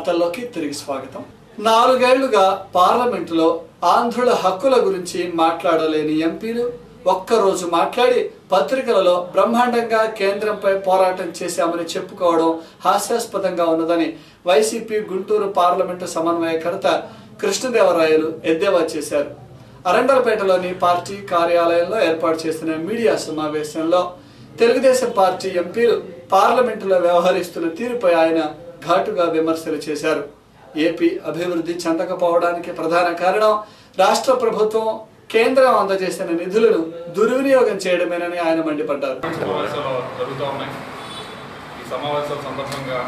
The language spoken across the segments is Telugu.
వార్తల్లోకి తిరిగి స్వాగతం నాలుగేళ్లుగా పార్లమెంటులో ఆంధ్రుల హక్కుల గురించి మాట్లాడలేని ఎంపీలు ఒక్కరోజు మాట్లాడి పత్రికలలో బ్రహ్మాండంగా కేంద్రంపై పోరాటం చేశామని చెప్పుకోవడం హాస్యాస్పదంగా ఉన్నదని వైసీపీ గుంటూరు పార్లమెంటు సమన్వయకర్త కృష్ణదేవరాయలు ఎద్దేవా చేశారు అరండలపేటలోని పార్టీ కార్యాలయంలో ఏర్పాటు చేసిన మీడియా సమావేశంలో తెలుగుదేశం పార్టీ ఎంపీలు పార్లమెంటులో వ్యవహరిస్తున్న తీరుపై ఆయన ఘాటుగా విమర్శలు చేశారు ఏపీ అభివృద్ధి చెందకపోవడానికి ప్రధాన కారణం రాష్ట్ర ప్రభుత్వం కేంద్రం అందజేసిన నిధులను దుర్వినియోగం చేయడమేనని ఆయన మండిపడ్డారు సమావేశాలు జరుగుతూ ఉన్నాయి ఈ సమావేశాల సందర్భంగా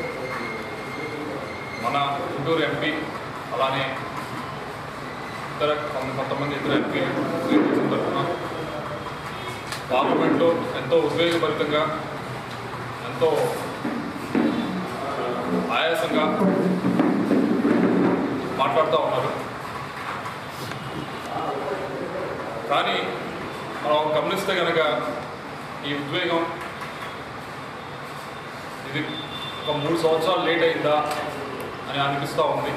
మన గుంటూరు ఎంపీ అలానే ఇతర కొంత కొంతమంది ఇతర ఎంపీ తెలుగుదేశం తరఫున పార్లమెంట్లో ఎంతో ఉద్వేగభరితంగా ఎంతో ఆయాసంగా మాట్లాడుతూ ఉన్నారు కానీ మనం గమనిస్తే కనుక ఈ ఉద్వేగం ఇది ఒక మూడు సంవత్సరాలు లేట్ అయిందా అని అనిపిస్తూ ఉంది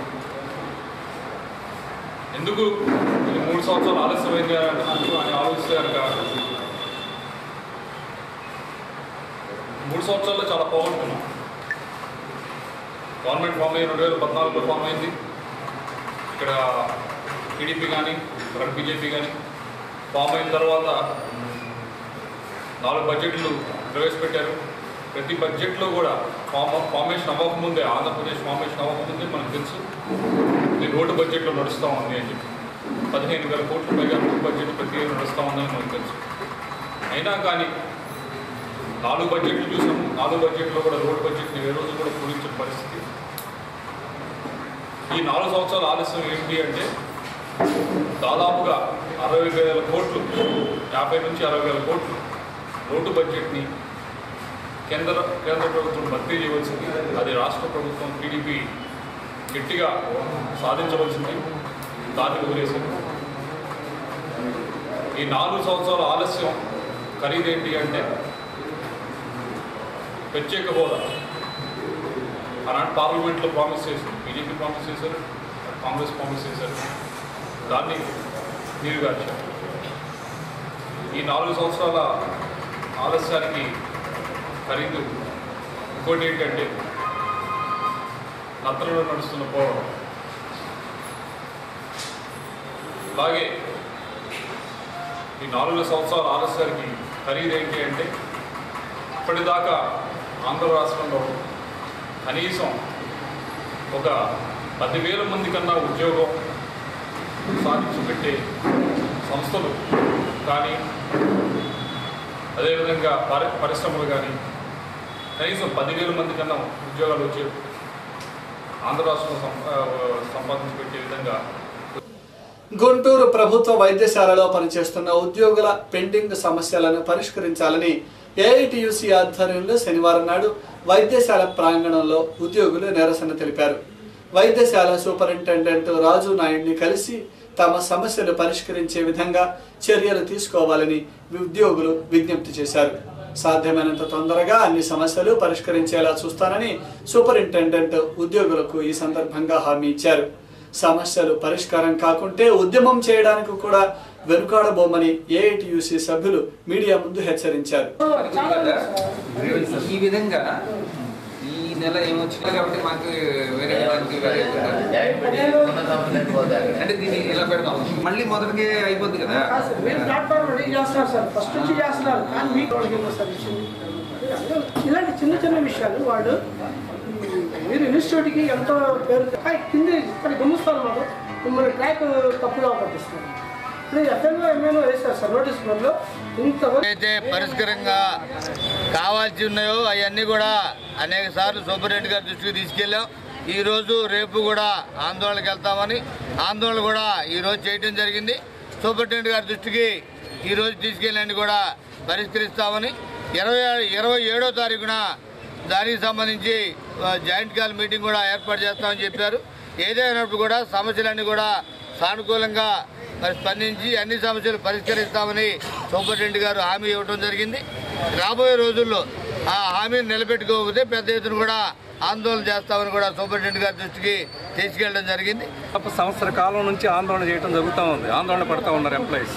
ఎందుకు ఇది మూడు సంవత్సరాలు ఆలస్యమైంది అని అని ఆలోచిస్తే కనుక మూడు సంవత్సరాల్లో చాలా పోగొట్టుకున్నాం గవర్నమెంట్ ఫామ్ అయ్యి రెండు వేల పద్నాలుగులో ఫామ్ అయింది ఇక్కడ టీడీపీ కానీ ఇక్కడ బీజేపీ కానీ ఫామ్ అయిన తర్వాత నాలుగు బడ్జెట్లు ప్రవేశపెట్టారు ప్రతి బడ్జెట్లో కూడా ఫామ్ ఫార్మేషన్ అవ్వకముందే ఆంధ్రప్రదేశ్ ఫార్మేషన్ అవ్వకముందే మనకు తెలుసు ఇది రోడ్డు బడ్జెట్లో నడుస్తూ ఉంది అని చెప్పి పదిహేను వేల కోట్ల పైగా రోడ్డు బడ్జెట్ ప్రతి ఏడు నడుస్తూ ఉందని మనకు తెలుసు అయినా కానీ నాలుగు బడ్జెట్లు చూసాము నాలుగు బడ్జెట్లో కూడా రోడ్డు బడ్జెట్ని ఏ రోజు కూడా పూరించిన పరిస్థితి ఈ నాలుగు సంవత్సరాల ఆలస్యం ఏంటి అంటే దాదాపుగా అరవై వేల కోట్లు యాభై నుంచి అరవై వేల కోట్లు రోడ్డు బడ్జెట్ని కేంద్ర కేంద్ర ప్రభుత్వం భర్తీ చేయవలసింది అది రాష్ట్ర ప్రభుత్వం టీడీపీ గట్టిగా సాధించవలసింది దాన్ని వదిలేసింది ఈ నాలుగు సంవత్సరాల ఆలస్యం ఖరీదేంటి అంటే ప్రత్యేక హోదా ఆనాటి పార్లమెంట్లో ప్రామిస్ చేశారు బీజేపీ ప్రామిస్ చేశారు కాంగ్రెస్ ప్రామిస్ చేశారు దాన్ని నీరుగార్చారు ఈ నాలుగు సంవత్సరాల ఆలస్యానికి ఖరీదు ఇంకోటి ఏంటంటే నత్తలలో నడుస్తున్న పోవడం అలాగే ఈ నాలుగు సంవత్సరాల ఆలస్యానికి ఖరీదు ఏంటి అంటే ఇప్పటిదాకా ఆంధ్ర రాష్ట్రంలో కనీసం ఒక పదివేల మంది కన్నా ఉద్యోగం సాధించి పెట్టే సంస్థలు కానీ అదేవిధంగా పరి పరిశ్రమలు కానీ కనీసం పదివేల మంది కన్నా ఉద్యోగాలు వచ్చే ఆంధ్ర రాష్ట్రంలో సం- ఆ, సంపాదించి పెట్టే విధంగా గుంటూరు ప్రభుత్వ వైద్యశాలలో పనిచేస్తున్న ఉద్యోగుల పెండింగ్ సమస్యలను పరిష్కరించాలని ఏఐటియుసి ఆధ్వర్యంలో శనివారం నాడు వైద్యశాల ప్రాంగణంలో ఉద్యోగులు నిరసన తెలిపారు వైద్యశాల సూపరింటెండెంట్ రాజు నాయుడిని కలిసి తమ సమస్యలు పరిష్కరించే విధంగా చర్యలు తీసుకోవాలని ఉద్యోగులు విజ్ఞప్తి చేశారు సాధ్యమైనంత తొందరగా అన్ని సమస్యలు పరిష్కరించేలా చూస్తానని సూపరింటెండెంట్ ఉద్యోగులకు ఈ సందర్భంగా హామీ ఇచ్చారు సమస్యలు పరిష్కారం కాకుంటే ఉద్యమం చేయడానికి కూడా వెనుకాడబోమని ఏఐటియుసి సభ్యులు మీడియా ముందు హెచ్చరించారు ఈ విధంగా ఈ నెల ఏమొచ్చింది కాబట్టి మాకు వేరే దానికి వేరే అంటే దీన్ని ఇలా పెడతాం మళ్ళీ మొదటికే అయిపోద్ది కదా మీరు ప్లాట్ఫామ్ రెడీ చేస్తున్నారు సార్ ఫస్ట్ నుంచి చేస్తున్నారు కానీ మీకు వాళ్ళకి ఏమో సార్ ఇచ్చింది ఇలాంటి చిన్న చిన్న విషయాలు వాడు ఉమ్, మీరు ఇన్స్టిట్యూట్కి ఎంతో పేరు కానీ కింద ఇక్కడ గమ్ముస్తారు మాకు మిమ్మల్ని ట్రాక్ తప్పుగా పట్టిస్తారు ఇప్పుడు ఎఫ్ఎంలో ఎంఏలో వేస్తారు సార్ నోటీస్ బోర్డులో ఇంతవరకు అయితే పరిష్కారంగా కావాల్సి ఉన్నాయో అవన్నీ కూడా అనేక సార్లు సూపరింటెండెంట్ గారి దృష్టికి తీసుకెళ్ళాం ఈ రోజు రేపు కూడా ఆందోళనకి వెళ్తామని ఆందోళన కూడా ఈ రోజు చేయడం జరిగింది సూపరింటెండెంట్ గారి దృష్టికి ఈ రోజు తీసుకెళ్ళండి కూడా పరిష్కరిస్తామని ఇరవై ఇరవై ఏడో తారీఖున దానికి సంబంధించి ఆ, జాయింట్ కాల్ మీటింగ్ కూడా ఏర్పాటు చేస్తామని చెప్పారు ఏదైనప్పుడు కూడా సమస్యలన్నీ కూడా సానుకూలంగా మరి స్పందించి అన్ని సమస్యలు పరిష్కరిస్తామని సూపరింటెండెంట్ గారు హామీ ఇవ్వడం జరిగింది రాబోయే రోజుల్లో ఆ హామీని నిలబెట్టుకోకపోతే పెద్ద ఎత్తున కూడా ఆందోళన చేస్తామని కూడా సూపరింటెండెంట్ గారి దృష్టికి తీసుకెళ్ళడం జరిగింది దాదాపు సంవత్సర కాలం నుంచి ఆందోళన చేయడం జరుగుతూ ఉంది ఆందోళన పడుతూ ఉన్నారు ఎంప్లాయీస్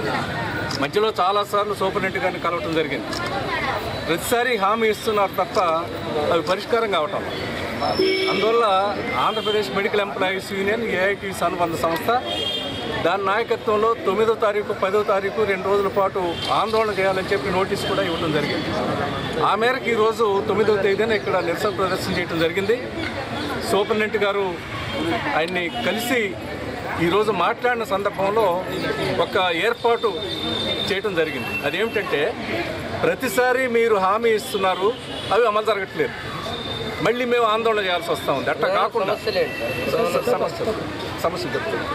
మధ్యలో చాలాసార్లు సూపరింటెండెంట్ గారిని కలవటం జరిగింది ప్రతిసారి హామీ ఇస్తున్నారు తప్ప అవి పరిష్కారం కావటం లేదు. అందువల్ల ఆంధ్రప్రదేశ్ మెడికల్ ఎంప్లాయీస్ యూనియన్ ఏఐటీస్ అనుబంధ సంస్థ దాని నాయకత్వంలో తొమ్మిదో తారీఖు పదో తారీఖు రెండు రోజుల పాటు ఆందోళన చేయాలని చెప్పి నోటీస్ కూడా ఇవ్వడం జరిగింది ఆ మేరకు ఈరోజు తొమ్మిదవ తేదీన ఇక్కడ నిరసన ప్రదర్శన చేయడం జరిగింది సూపరింటెండెంట్ గారు ఆయన్ని కలిసి ఈరోజు మాట్లాడిన సందర్భంలో ఒక ఏర్పాటు చేయటం జరిగింది అదేమిటంటే ప్రతిసారి మీరు హామీ ఇస్తున్నారు అవి అమలు జరగట్లేదు మళ్ళీ మేము ఆందోళన చేయాల్సి వస్తూ ఉంది అట్లా కాకుండా సమస్యలు సమస్యలు చెప్తాను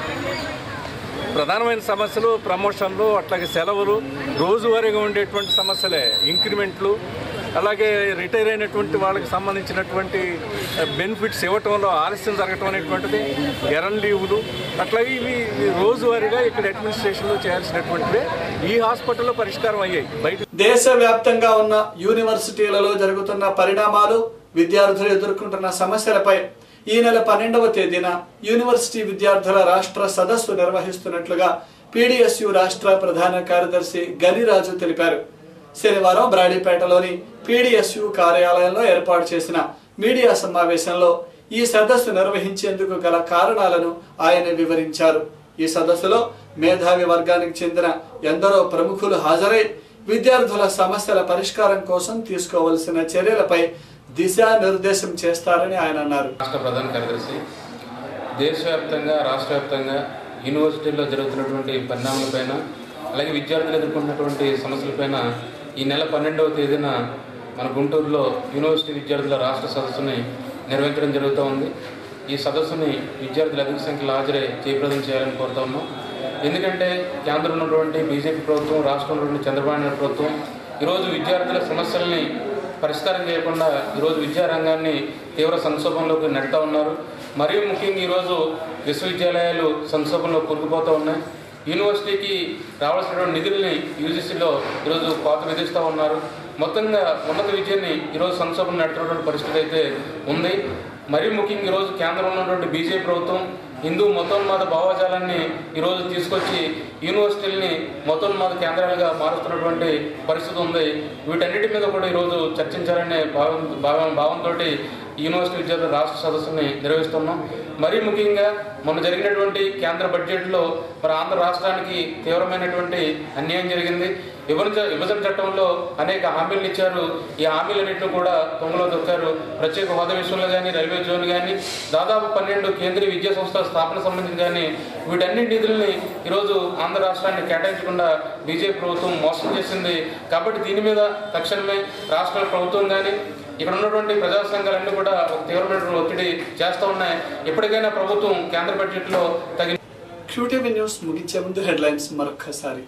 ప్రధానమైన సమస్యలు ప్రమోషన్లు అట్లాగే సెలవులు రోజువారీగా ఉండేటువంటి సమస్యలే ఇంక్రిమెంట్లు అలాగే రిటైర్ అయినటువంటి వాళ్ళకి సంబంధించినటువంటి బెనిఫిట్స్ ఇవ్వటంలో ఆలస్యం జరగటం అనేటువంటిది ఎరన్ లీవులు అట్లాగే ఇవి రోజువారీగా ఇక్కడ అడ్మినిస్ట్రేషన్లో చేయాల్సినటువంటివే ఈ హాస్పిటల్లో పరిష్కారం అయ్యాయి బయట దేశవ్యాప్తంగా ఉన్న యూనివర్సిటీలలో జరుగుతున్న పరిణామాలు విద్యార్థులు ఎదుర్కొంటున్న సమస్యలపై ఈ నెల పన్నెండవ తేదీన యూనివర్సిటీ విద్యార్థుల రాష్ట్ర సదస్సు నిర్వహిస్తున్నట్లుగా పీడిఎస్యు రాష్ట్ర ప్రధాన కార్యదర్శి గనిరాజు తెలిపారు శనివారం బ్రాడీపేటలోని పీడిఎస్యు కార్యాలయంలో ఏర్పాటు చేసిన మీడియా సమావేశంలో ఈ సదస్సు నిర్వహించేందుకు గల కారణాలను ఆయన వివరించారు ఈ సదస్సులో మేధావి వర్గానికి చెందిన ఎందరో ప్రముఖులు హాజరై విద్యార్థుల సమస్యల పరిష్కారం కోసం తీసుకోవలసిన చర్యలపై దిశానిర్దేశం చేస్తారని ఆయన అన్నారు రాష్ట్ర ప్రధాన కార్యదర్శి దేశవ్యాప్తంగా రాష్ట్ర వ్యాప్తంగా యూనివర్సిటీల్లో జరుగుతున్నటువంటి పరిణామాలపైన అలాగే విద్యార్థులు ఎదుర్కొంటున్నటువంటి సమస్యలపైన ఈ నెల పన్నెండవ తేదీన మన గుంటూరులో యూనివర్సిటీ విద్యార్థుల రాష్ట్ర సదస్సుని నిర్వహించడం జరుగుతూ ఉంది ఈ సదస్సుని విద్యార్థులు అధిక సంఖ్యలో హాజరై జయప్రదం చేయాలని కోరుతా ఉన్నాం ఎందుకంటే కేంద్రంలో ఉన్నటువంటి బీజేపీ ప్రభుత్వం రాష్ట్రంలో ఉన్నటువంటి చంద్రబాబు నాయుడు ప్రభుత్వం ఈరోజు విద్యార్థుల సమస్యల్ని పరిష్కారం చేయకుండా ఈరోజు విద్యారంగాన్ని తీవ్ర సంక్షోభంలోకి నెడతా ఉన్నారు మరియు ముఖ్యంగా ఈరోజు విశ్వవిద్యాలయాలు సంక్షోభంలో కూరుకుపోతూ ఉన్నాయి యూనివర్సిటీకి రావాల్సినటువంటి నిధుల్ని యూజీసీలో ఈరోజు కోత విధిస్తూ ఉన్నారు మొత్తంగా ఉన్నత విద్యని ఈరోజు సంక్షోభం నడుతున్నటువంటి పరిస్థితి అయితే ఉంది మరీ ముఖ్యంగా ఈరోజు కేంద్రంలో ఉన్నటువంటి బీజేపీ ప్రభుత్వం హిందూ మతోన్మాద భావజాలాన్ని ఈరోజు తీసుకొచ్చి యూనివర్సిటీలని మతోన్మాద కేంద్రాలుగా మారుస్తున్నటువంటి పరిస్థితి ఉంది వీటన్నిటి మీద కూడా ఈరోజు చర్చించాలనే భావం భావం భావంతో యూనివర్సిటీ విద్యార్థుల రాష్ట్ర సదస్సుని నిర్వహిస్తున్నాం మరీ ముఖ్యంగా మొన్న జరిగినటువంటి కేంద్ర బడ్జెట్లో మరి ఆంధ్ర రాష్ట్రానికి తీవ్రమైనటువంటి అన్యాయం జరిగింది విభజన విభజన చట్టంలో అనేక హామీలు ఇచ్చారు ఈ హామీలన్నింటినీ కూడా తొంగలో దొక్కారు ప్రత్యేక హోదా విషయంలో కానీ రైల్వే జోన్ కానీ దాదాపు పన్నెండు కేంద్రీయ విద్యా సంస్థల స్థాపన సంబంధించి కానీ వీటన్నిటి నిధుల్ని ఈరోజు ఆంధ్ర రాష్ట్రాన్ని కేటాయించకుండా బీజేపీ ప్రభుత్వం మోసం చేసింది కాబట్టి దీని మీద తక్షణమే రాష్ట్ర ప్రభుత్వం కానీ ఇక్కడ ఉన్నటువంటి ప్రజా సంఘాలన్నీ కూడా ఒక తీవ్రమైనటువంటి ఒత్తిడి చేస్తూ ఉన్నాయి ఎప్పటికైనా ప్రభుత్వం కేంద్ర బడ్జెట్లో తగిన క్యూటీవీ న్యూస్ ముగించే ముందు హెడ్లైన్స్ మరొక్కసారి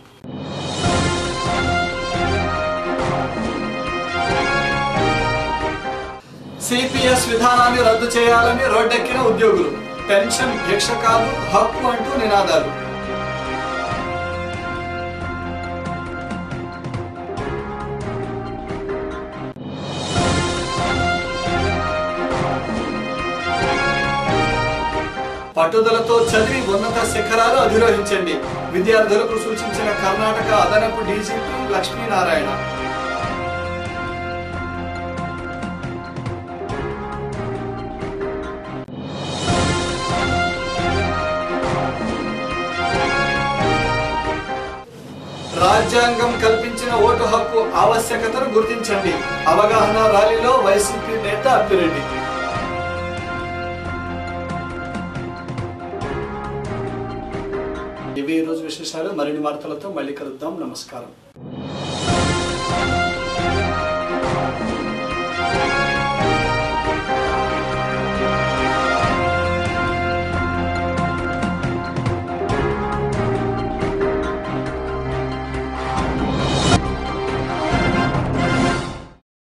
సిపిఎస్ విధానాన్ని రద్దు చేయాలని రోడ్డెక్కిన ఉద్యోగులు పెన్షన్ భిక్ష కాదు హక్కు అంటూ నినాదాలు పట్టుదలతో చదివి ఉన్నత శిఖరాలు అధిరోహించండి విద్యార్థులకు సూచించిన కర్ణాటక అదనపు డీజీపీ లక్ష్మీనారాయణ రాజ్యాంగం కల్పించిన ఓటు హక్కు ఆవశ్యకతను గుర్తించండి అవగాహన ర్యాలీలో వైసీపీ నేత అప్పిరెడ్డి ఇవి ఈ రోజు విశేషాలు మరిన్ని వార్తలతో మళ్ళీ కలుద్దాం నమస్కారం